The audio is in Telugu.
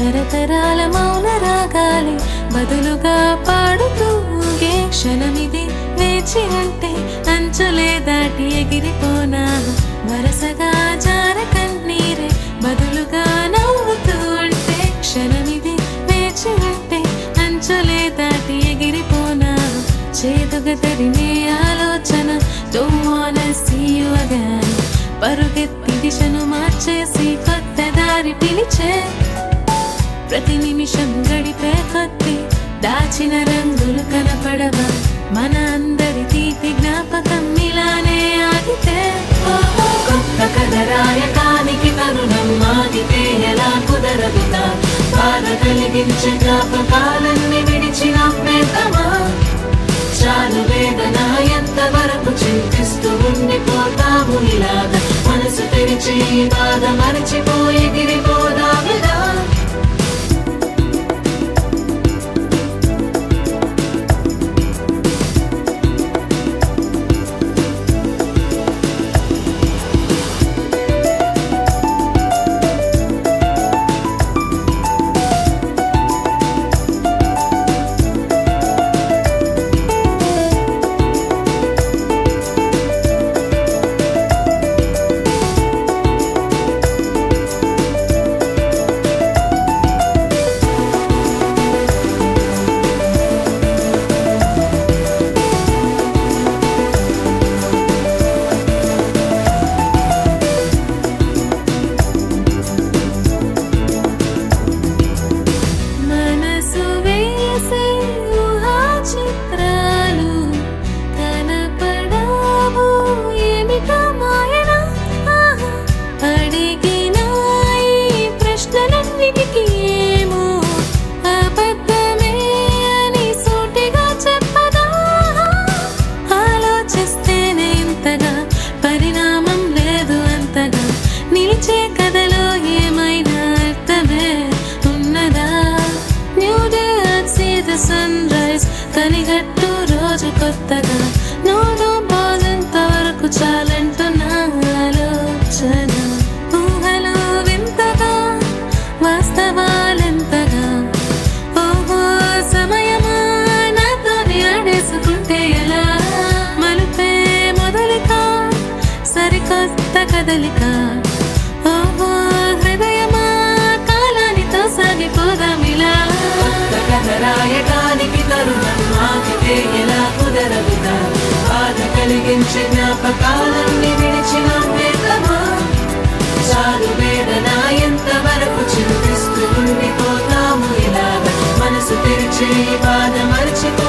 తరతరాల మౌన రాగాలి బదులుగా పాడుతూ ఊగే క్షణమిది వేచి అంటే అంచులే దాటి ఎగిరిపోనా వరసగా జార కన్నీరే బదులుగా నవ్వుతూ ఉంటే క్షణమిది వేచి అంటే అంచులే దాటి ఎగిరిపోనా చేదుగా తరిమే ఆలోచన Don't wanna see you again పరుగెత్తి దిశను మార్చేసి కొత్త దారి పిలిచే ప్రతి నిమిషం గడిపే కొద్ది దాచిన రంగులు కనపడవా మన అందరి తీపి జ్ఞాపకం ఇలానే ఆగితే ఓహో, కొత్త కథ రాయటానికి తరుణం ఆగితే ఎలా కుదరదుగా బాధ కలిగించే జ్ఞాపకాలన్నీ విడిచిన పేదమా చాలు వేదన ఎంత వరకు చింతిస్తూ ఉండిపోతాము ఇలాగా మనసు తెరిచి ఈ బాధ మరచిపోయి గిరిపోదామిగా మనసు వేసే ఊహా చిత్రాలు కనపడావు ఏమిటో మాయన ఆహా. అడిగిన ఈ ప్రశ్నలన్నిటికీ ఏమో అబద్ధమే అని సూటిగా చెప్పదా ఆలోచిస్తేనే ఇంతగా పరిణామం లేదు అంతగా నిలిచే కథలో ఏమైనా అర్థమే ఉన్నదా new day see the sunrise కనిగట్టు రోజు కొత్తగా నోడు బాజంత వరకు చాలంటున్నా ఆలోచన ఊహలు వింతగా వాస్తవాలెంతగా ఓహో సమయమా నాతోని ఆడేసుకుంటే ఎలా మలుపే మొదలిక సరికొత్త కదలిక ఓహో హృదయమా కాలానితో సాగిపోదామిలా కొత్త కథ రాయటానికి తరుణం ఆగితే ఎలా కుదరదుగా బాధ కలిగించే జ్ఞాపకాలన్నీ విడిచిన వేదమా చాలు వేదన ఎంత వరకు చింతిస్తూ ఉండిపోతాము ఇలాగ మనసు తెరిచి ఈ బాధ మర్చిపో